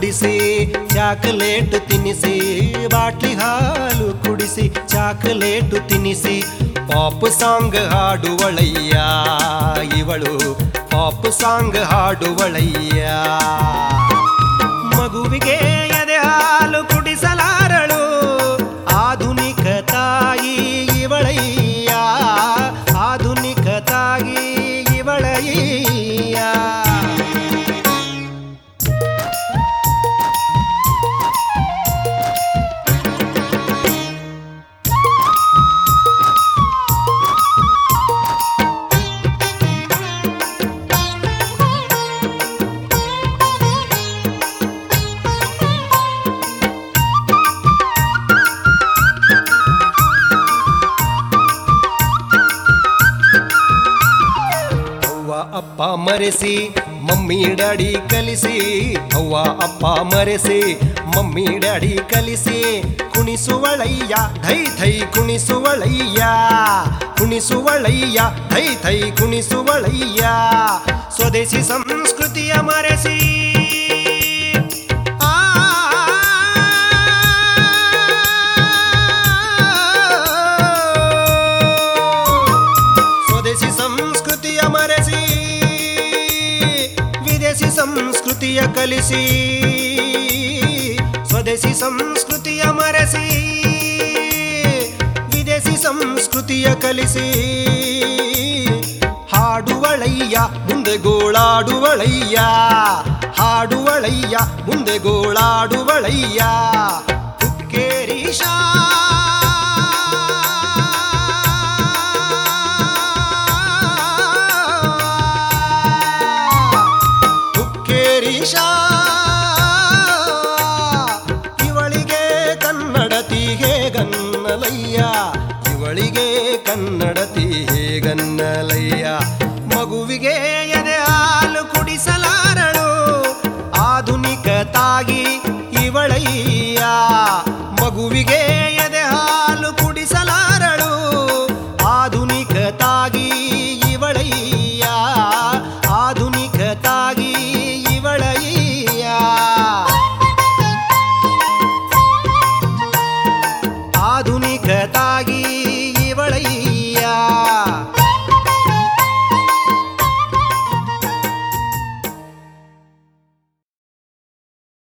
ಕುಡಿಸಿ ಚಾಕಲೇಟು ತಿನ್ನಿಸಿ ಬಾಟ್ಲಿ ಹಾಲು ಕುಡಿಸಿ ಚಾಕಲೇಟು ತಿನ್ನಿಸಿ ಪಾಪ್ ಸಾಂಗ್ ಹಾಡುವಳಯ್ಯ ಇವಳು ಪಾಪ್ ಸಾಂಗ್ ಹಾಡುವಳಯ್ಯ ಮಗುವಿಗೆ ಎದೆ ಹಾಲು ಕುಡಿಸಲಾರಳು ಆಧುನಿಕ ತಾಯಿ ಇವಳಯ್ಯ ಆಧುನಿಕ ತಾಯಿ ಇವಳಯ್ಯ ಅವ್ವ ಅಪ್ಪ ಮರೆಸಿ ಮಮ್ಮಿ ಡ್ಯಾಡಿ ಕಲಿಸಿ ಅವ್ವ ಅಪ್ಪ ಮರೆಸಿ ಮಮ್ಮಿ ಡ್ಯಾಡಿ ಕಲಿಸಿ ಕುಣಿಸುವಳಯ್ಯ ಧೈ ಥೈ ಕುಣಿಸುವಳಯ್ಯ ಕುಣಿಸುವಳಯ್ಯ ಧೈ ಥೈ ಕುಣಿಸುವಳಯ್ಯ ಸ್ವದೇಶಿ ಸಂಸ್ಕೃತಿಯ ಮರೆಸಿ ಆ ಸ್ವದೇಶಿ ಸಂಸ್ಕೃತಿಯ ಮರೆಸಿ ವಿದೇಶಿ ಸಂಸ್ಕೃತಿಯ ಕಲಿಸಿ ಸ್ವದೇಶಿ ಸಂಸ್ಕೃತಿಯ ಮರೆಸಿ ವಿದೇಶಿ ಸಂಸ್ಕೃತಿಯ ಕಲಿಸಿ ಹಾಡುವಳಯ್ಯ ಮುಂದೆ ಗೋಳಾಡುವಳಯ್ಯ ಹಾಡುವಳಯ್ಯ ಮುಂದೆ ಗೋಳಾಡುವಳಯ್ಯ ಹುಕ್ಕೇರೀಶಾ ಹುಕ್ಕೇರೀಶಾ ಇವಳಿಗೆ ಕನ್ನಡತಿ ಹೇಗನ್ನಲಯ್ಯ ಇವಳಿಗೆ ಕನ್ನಡತಿ ಹೇಗನ್ನಲಯ್ಯ ಮಗುವಿಗೆ ಎದೆ ಹಾಲು ಕುಡಿಸಲಾರಳು ಆಧುನಿಕ ತಾಗಿ ಇವಳಯ್ಯ ಮಗುವಿಗೆ